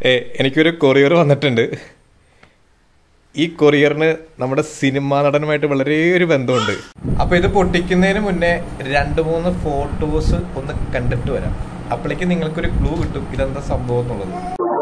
ഏ, എനിക്കൊരു കൊറിയർ വന്നിട്ടുണ്ട് ഈ കൊറിയറിന് നമ്മുടെ സിനിമാ നടനുമായിട്ട് വളരെ ഒരു ബന്ധമുണ്ട് അപ്പൊ ഇത് പൊട്ടിക്കുന്നതിന് മുന്നേ രണ്ട് മൂന്ന് ഫോട്ടോസ് ഒന്ന് കണ്ടിട്ട് വരാം അപ്പോഴേക്ക് നിങ്ങൾക്കൊരു ക്ലൂ കിട്ടും ഇതെന്താ സംഭവം എന്നുള്ളത്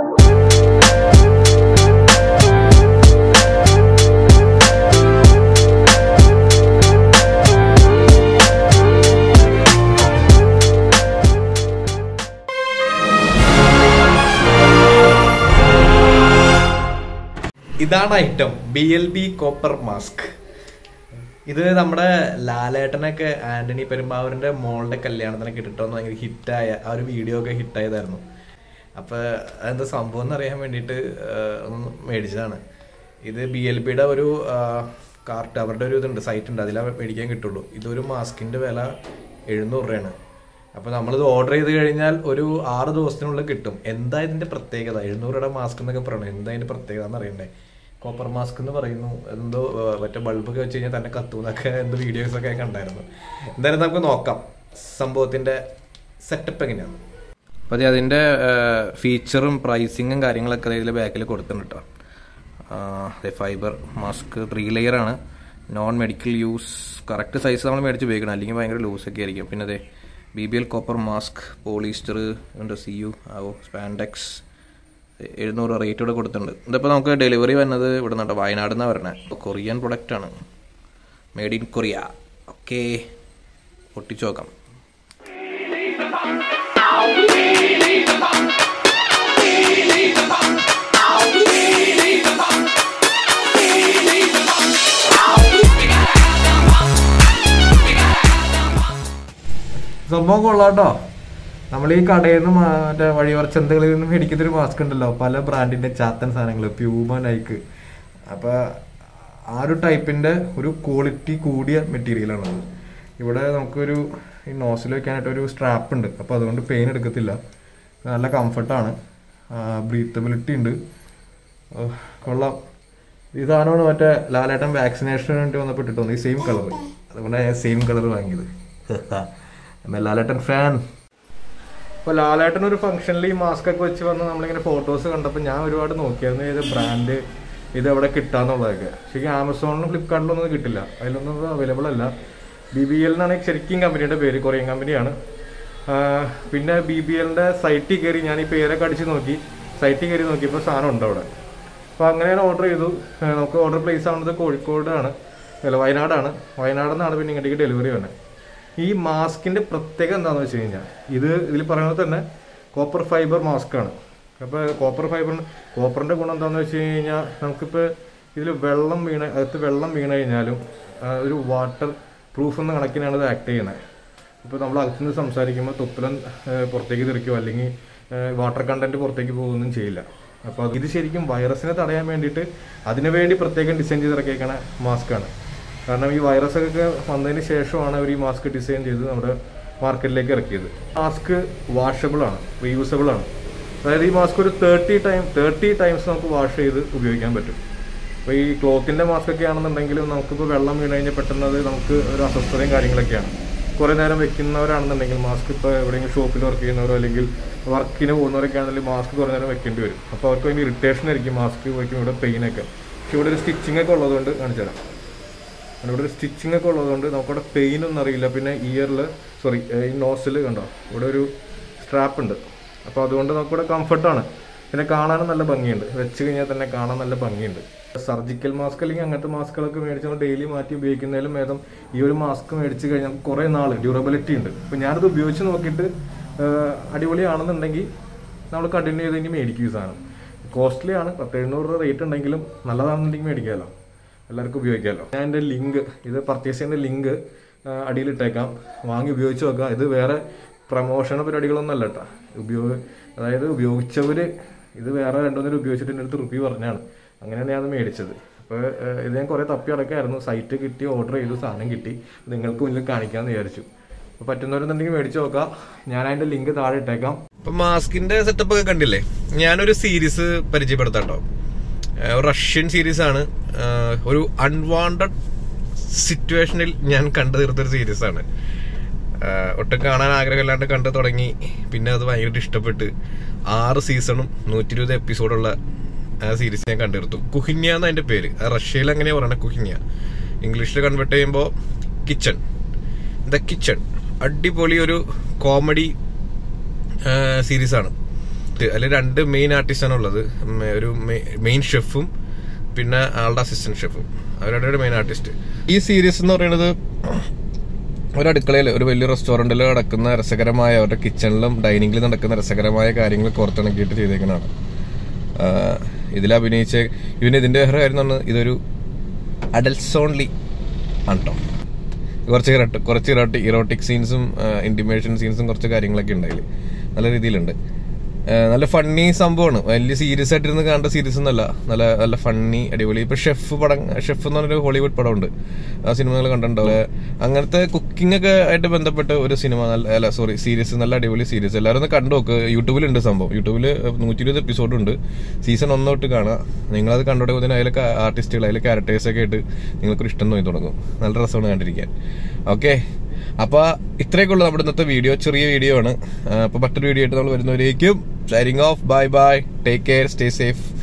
ഇതാണ് item B L B copper mask ഇത് നമ്മുടെ ലാലേട്ടനൊക്കെ ആന്റണി പെരുമ്പാവൂരിന്റെ മോളുടെ കല്യാണത്തിനൊക്കെ ഇട്ടിട്ടൊന്ന് ഭയങ്കര ഹിറ്റായ ആ ഒരു വീഡിയോ ഒക്കെ ഹിറ്റായതായിരുന്നു അപ്പൊ അതെന്താ സംഭവം എന്ന് അറിയാൻ വേണ്ടിയിട്ട് ഒന്ന് മേടിച്ചതാണ് ഇത് ബി എൽ ബിയുടെ ഒരു കാർട്ട് അവരുടെ ഒരു ഇതുണ്ട് സൈറ്റ് ഉണ്ട് അതിലാ മേടിക്കാൻ കിട്ടുള്ളൂ ഇതൊരു മാസ്കിന്റെ വില എഴുന്നൂറ് രൂപയാണ് അപ്പൊ നമ്മളിത് ഓർഡർ ചെയ്ത് കഴിഞ്ഞാൽ ഒരു ആറ് ദിവസത്തിനുള്ളിൽ കിട്ടും എന്താ ഇതിന്റെ പ്രത്യേകത എഴുന്നൂറ് രൂപയുടെ മാസ്ക് എന്നൊക്കെ പറയണത് എന്താ ഇതിന്റെ പ്രത്യേകത എന്ന് അറിയണ്ടേ കോപ്പർ മാസ്ക് എന്ന് പറയുന്നു എന്തോ ഏഹ്, മറ്റേ ബൾബൊക്കെ വെച്ച് കഴിഞ്ഞാൽ തന്നെ കത്തുന്നൊക്കെ എന്തോ വീഡിയോസ് ഒക്കെ കണ്ടായിരുന്നു എന്തായാലും നമുക്ക് നോക്കാം സംഭവത്തിന്റെ സെറ്റപ്പ് എങ്ങനെയാണ് അപ്പോൾ അതെ അതിൻ്റെ ഫീച്ചറും പ്രൈസിങ്ങും കാര്യങ്ങളൊക്കെ ഇതിൽ ബാക്കിൽ കൊടുത്തിട്ടുണ്ട് കേട്ടോ അതെ ഫൈബർ മാസ്ക് ത്രീ ലെയർ ആണ് non medical use correct size നമ്മൾ മേടിച്ച് ഉപയോഗിക്കണം അല്ലെങ്കിൽ ഭയങ്കര ലൂസ് ഒക്കെ ആയിരിക്കും പിന്നെ അതെ B B L copper mask polyester ഉണ്ട് സി യു ആവോ സ്പാൻഡെക്സ് എഴുന്നൂറ് റേറ്റ് ഇവിടെ കൊടുത്തിട്ടുണ്ട് ഇതിപ്പോൾ നമുക്ക് ഡെലിവറി വരുന്നത് ഇവിടെ നിന്നാണ് വയനാട് നിന്നാണ് വരണത് കൊറിയൻ പ്രൊഡക്റ്റ് ആണ് മെയ്ഡ് ഇൻ കൊറിയ ഓക്കെ പൊട്ടിച്ചു നോക്കാം സംഭവം കൊള്ളാട്ടോ നമ്മൾ ഈ കടയിൽ നിന്ന് മറ്റേ വഴിയോരച്ചന്തകളിൽ നിന്ന് മേടിക്കുന്ന ഒരു മാസ്ക് ഉണ്ടല്ലോ പല ബ്രാൻഡിന്റെ ചാത്തൻ സാധനങ്ങൾ പ്യൂമ നൈക്ക് അപ്പൊ ആ ഒരു ടൈപ്പിന്റെ ഒരു ക്വാളിറ്റി കൂടിയ മെറ്റീരിയലാണ് ഇവിടെ നമുക്കൊരു ഈ നോസിൽ വെക്കാനായിട്ട് ഒരു സ്ട്രാപ്പ് ഉണ്ട് അപ്പൊ അതുകൊണ്ട് പെയിൻ എടുക്കത്തില്ല നല്ല കംഫർട്ടാണ് ബ്രീത്തബിലിറ്റി ഉണ്ട് ഓ, കൊള്ളാം ഈ സാധനമാണ് മറ്റേ ലാലേട്ടൻ വാക്സിനേഷന് വേണ്ടി വന്നപ്പോൾ ഇട്ടിട്ട് ഈ സെയിം കളർ അതുകൊണ്ടാണ് ഞാൻ സെയിം കളർ വാങ്ങിയത് I'm a ലാലേട്ടൻ ഫാൻ അപ്പോൾ ലാലേട്ടൻ ഒരു ഫംഗ്ഷനിൽ ഈ മാസ്ക് ഒക്കെ വെച്ച് വന്ന് നമ്മളിങ്ങനെ ഫോട്ടോസ് കണ്ടപ്പോൾ ഞാൻ ഒരുപാട് നോക്കിയായിരുന്നു ഏത് ബ്രാൻഡ് ഇത് എവിടെ കിട്ടാന്നുള്ളതൊക്കെ ശരിക്കും ആമസോണിലും ഫ്ലിപ്കാർട്ടിലൊന്നും ഇത് കിട്ടില്ല അതിലൊന്നും അവൈലബിൾ അല്ല ബി ബി എല്ലിനാണ് ശരിക്കും കമ്പനിയുടെ പേര് കൊറിയൻ കമ്പനിയാണ് ആ, പിന്നെ ബി ബി എല്ലിൻ്റെ സൈറ്റിൽ കയറി ഞാൻ ഈ പേരൊക്കെ അടിച്ച് നോക്കി സൈറ്റിൽ കയറി നോക്കിയപ്പോൾ സാധനം ഉണ്ട് അവിടെ അപ്പോൾ അങ്ങനെയാണ് ഓർഡർ ചെയ്തു ആ, നമുക്ക് ഓർഡർ പ്ലേസ് ആവുന്നത് കോഴിക്കോടാണ് അല്ല വയനാടാണ് വയനാട് നിന്നാണ് പിന്നെ ഇങ്ങോട്ടേക്ക് ഡെലിവറി വന്നത് ഈ മാസ്കിന്റെ പ്രത്യേകത എന്താണെന്ന് വെച്ച് കഴിഞ്ഞാൽ ഇത് ഇതിൽ പറയുന്നത് തന്നെ കോപ്പർ ഫൈബർ മാസ്ക് ആണ് അപ്പോൾ കോപ്പർ ഫൈബർ കോപ്പറിന്റെ ഗുണം എന്താണെന്ന് വെച്ച് കഴിഞ്ഞാൽ നമുക്കിപ്പോൾ ഇതിൽ വെള്ളം വീണ അകത്ത് വെള്ളം വീണ് കഴിഞ്ഞാലും ആ, ഒരു വാട്ടർ പ്രൂഫ് എന്ന കണക്കിനാണ് ഇത് ആക്ട് ചെയ്യുന്നത് ഇപ്പോൾ നമ്മൾ അകത്തുനിന്ന് സംസാരിക്കുമ്പോൾ തുപ്പലം ആ, പുറത്തേക്ക് തെറിക്കുകയോ അല്ലെങ്കിൽ വാട്ടർ കണ്ടന്റ് പുറത്തേക്ക് പോകുകയൊന്നും ചെയ്യില്ല അപ്പോൾ ഇത് ശരിക്കും വൈറസിനെ തടയാൻ വേണ്ടിയിട്ട് അതിനു വേണ്ടി പ്രത്യേകം ഡിസൈൻ ചെയ്തിറക്കിയേക്കണ മാസ്കാണ് കാരണം ഈ വൈറസ് ഒക്കെ വന്നതിന് ശേഷമാണ് അവർ ഈ മാസ്ക് ഡിസൈൻ ചെയ്ത് നമ്മുടെ മാർക്കറ്റിലേക്ക് ഇറക്കിയത് മാസ്ക് വാഷബിൾ ആണ് റീയൂസബിൾ ആണ് അതായത് ഈ മാസ്ക് ഒരു തേർട്ടി ടൈം തേർട്ടി ടൈംസ് നമുക്ക് വാഷ് ചെയ്ത് ഉപയോഗിക്കാൻ പറ്റും അപ്പോൾ ഈ ക്ലോത്തിന്റെ മാസ്ക് ഒക്കെ ആണെന്നുണ്ടെങ്കിലും നമുക്കിപ്പോൾ വെള്ളം വീണ് കഴിഞ്ഞാൽ പെട്ടെന്ന് അത് നമുക്ക് ഒരു അസ്വസ്ഥതയും കാര്യങ്ങളൊക്കെയാണ് കുറേ നേരം വെക്കുന്നവരാണെന്നുണ്ടെങ്കിൽ മാസ്ക് ഇപ്പോൾ എവിടെയെങ്കിലും ഷോപ്പിൽ വർക്ക് ചെയ്യുന്നവരോ അല്ലെങ്കിൽ വർക്കിന് പോകുന്നവരൊക്കെ ആണെങ്കിൽ മാസ്ക് കുറേ നേരം വെക്കേണ്ടി വരും അപ്പോൾ അവർക്ക് അതിന് ഇറിറ്റേഷൻ ആയിരിക്കും മാസ്ക് വയ്ക്കും ഇവിടെ പെയിനൊക്കെ പക്ഷെ ഇവിടെ ഒരു സ്റ്റിച്ചിങ് ഒക്കെ ഉള്ളതുകൊണ്ട് കാണിച്ചു തരാം കാരണം ഇവിടെ ഒരു സ്റ്റിച്ചിങ് ഒക്കെ ഉള്ളതുകൊണ്ട് നമുക്കവിടെ പെയിൻ ഒന്നും അറിയില്ല പിന്നെ ഇയറിൽ സോറി ഈ നോസിൽ കണ്ടോ ഇവിടെ ഒരു സ്ട്രാപ്പ് ഉണ്ട് അപ്പോൾ അതുകൊണ്ട് നമുക്കിവിടെ കംഫർട്ടാണ് പിന്നെ കാണാനും നല്ല ഭംഗിയുണ്ട് വെച്ച് കഴിഞ്ഞാൽ തന്നെ കാണാൻ നല്ല ഭംഗിയുണ്ട് സർജിക്കൽ മാസ്ക് അല്ലെങ്കിൽ അങ്ങനത്തെ മാസ്കുകളൊക്കെ മേടിച്ച് നമ്മൾ ഡെയിലി മാറ്റി ഉപയോഗിക്കുന്നതിലും ഭേദം ഈ ഒരു മാസ്ക് മേടിച്ച് കഴിഞ്ഞാൽ കുറേ നാൾ ഡ്യൂറബിലിറ്റി ഉണ്ട് അപ്പോൾ ഞാനത് ഉപയോഗിച്ച് നോക്കിയിട്ട് ആഹ്, അടിപൊളിയാണെന്നുണ്ടെങ്കിൽ നമ്മൾ കണ്ടിന്യൂ ചെയ്ത് ഇനി മേടിക്കും ഈ സാധനം കോസ്റ്റ്ലി ആണ് പത്ത് എഴുന്നൂറ് രൂപ റേറ്റ് ഉണ്ടെങ്കിലും നല്ലതാണെന്നുണ്ടെങ്കിൽ മേടിക്കാമല്ലോ എല്ലാവർക്കും ഉപയോഗിക്കാമല്ലോ ഞാൻ എൻ്റെ ലിങ്ക് ഇത് പർച്ചേസ് ചെയ്യുന്ന ലിങ്ക് അടിയിലിട്ടേക്കാം വാങ്ങി ഉപയോഗിച്ച് നോക്കാം ഇത് വേറെ പ്രമോഷണ പരിപാടികളൊന്നും അല്ല കേട്ടോ ഉപയോഗ അതായത് ഉപയോഗിച്ചവർ ഇത് വേറെ രണ്ടുമൂന്നേരം ഉപയോഗിച്ചിട്ട് എൻ്റെ അടുത്ത് റിവ്യൂ പറഞ്ഞാണ് അങ്ങനെയാണ് ഞാൻ അത് മേടിച്ചത് അപ്പോൾ ഇത് ഞാൻ കുറേ തപ്പി അടക്കായിരുന്നു സൈറ്റ് കിട്ടി ഓർഡർ ചെയ്തു സാധനം കിട്ടി നിങ്ങൾക്ക് മുന്നിൽ കാണിക്കാമെന്ന് വിചാരിച്ചു അപ്പോൾ പറ്റുന്നവരെന്നുണ്ടെങ്കിൽ മേടിച്ച് നോക്കാം ഞാൻ അതിൻ്റെ ലിങ്ക് താഴെ ഇട്ടേക്കാം ഇപ്പൊ മാസ്കിന്റെ സെറ്റപ്പ് ഒക്കെ കണ്ടില്ലേ ഞാനൊരു സീരീസ് പരിചയപ്പെടുത്താം കേട്ടോ ഏഹ് റഷ്യൻ സീരീസ് ആണ് ഏഹ് ഒരു അൺവാണ്ടഡ് സിറ്റുവേഷനിൽ ഞാൻ കണ്ടു തീർത്തൊരു സീരീസ് ആണ് ഏഹ് ഒട്ടും കാണാൻ ആഗ്രഹമില്ലാണ്ട് കണ്ടു തുടങ്ങി പിന്നെ അത് ഭയങ്കരമായിട്ട് ഇഷ്ടപ്പെട്ട് ആറ് സീസണും നൂറ്റി ഇരുപത് എപ്പിസോഡുള്ള ആ സീരീസ് ഞാൻ കണ്ടെടുത്തു കുഹിന്യ എന്ന് അതിന്റെ പേര് ആ റഷ്യയിൽ എങ്ങനെയാ പറയുന്നത് കുഹിന്യ ഇംഗ്ലീഷിൽ കൺവേർട്ട് ചെയ്യുമ്പോൾ കിച്ചൺ ദ കിച്ചൺ അടിപൊളി ഒരു കോമഡി സീരീസ് ആണ് അതിൽ രണ്ട് മെയിൻ ആർട്ടിസ്റ്റാണ് ഉള്ളത് ഉം, ഒരു മെയിൻ ഷെഫും പിന്നെ ആളുടെ അസിസ്റ്റന്റ് ഷെഫും അവരുടെ മെയിൻ ആർട്ടിസ്റ്റ് ഈ സീരീസ് എന്ന് പറയുന്നത് ഒരു അടുക്കളയിൽ ഒരു വലിയ റെസ്റ്റോറൻറ്റിൽ നടക്കുന്ന രസകരമായ അവരുടെ കിച്ചണിലും ഡൈനിങ്ങിലും നടക്കുന്ന രസകരമായ കാര്യങ്ങൾ കോർത്തിണക്കിയിട്ട് ചെയ്തേക്കുന്നതാണ് ഇതിൽ അഭിനയിച്ച ഇവന് ഇതിന്റെ വേറെ കാര്യം എന്ന് പറഞ്ഞാൽ ഇതൊരു അഡൽട്സ് ഓൺലി ആണ് കേട്ടോ കുറച്ച് ഇറട്ട് കുറച്ച് ഇറോട്ടി ഇറോട്ടിക് സീൻസും ഇന്റിമേഷൻ സീൻസും കുറച്ച് കാര്യങ്ങളൊക്കെ ഉണ്ട് അതിൽ നല്ല രീതിയിലുണ്ട് ആ, നല്ല ഫണ്ണി സംഭവമാണ് വലിയ സീരിയസ് ആയിട്ടിരുന്ന് കാണേണ്ട സീരീസ് ഒന്നല്ല നല്ല നല്ല ഫണ്ണി അടിപൊളി ഇപ്പൊ ഷെഫ് പടം ഷെഫ് എന്ന് പറഞ്ഞൊരു ഹോളിവുഡ് പടമുണ്ട് ആ സിനിമ നിങ്ങൾ കണ്ടിട്ടുണ്ടാവും അങ്ങനത്തെ കുക്കിംഗ് ഒക്കെ ആയിട്ട് ബന്ധപ്പെട്ട് ഒരു സിനിമ നല്ല അല്ല സോറി സീരീസ് നല്ല അടിപൊളി സീരീസ് എല്ലാവരും ഒന്ന് കണ്ടു നോക്ക് യൂട്യൂബിലുണ്ട് സംഭവം യൂട്യൂബിൽ നൂറ്റി ഇരുപത് എപ്പിസോഡ് ഉണ്ട് സീസൺ ഒന്ന് തൊട്ട് കാണുക നിങ്ങളത് കണ്ടുകൊടുക്കുമ്പോൾ അതിലെ ആർട്ടിസ്റ്റുകൾ അതിലെ ക്യാരക്ടേഴ്സ് ഒക്കെ ആയിട്ട് നിങ്ങൾക്കൊരു ഇഷ്ടം തോന്നി തുടങ്ങും നല്ല രസമാണ് കണ്ടിരിക്കാൻ ഓക്കെ അപ്പൊ ഇത്രയൊക്കെ ഉള്ളു നമ്മുടെ ഇന്നത്തെ വീഡിയോ ചെറിയ വീഡിയോ ആണ് ആ, അപ്പൊ മറ്റൊരു വീഡിയോ ആയിട്ട് നമ്മൾ വരുന്നവരേക്കും signing off bye bye take care stay safe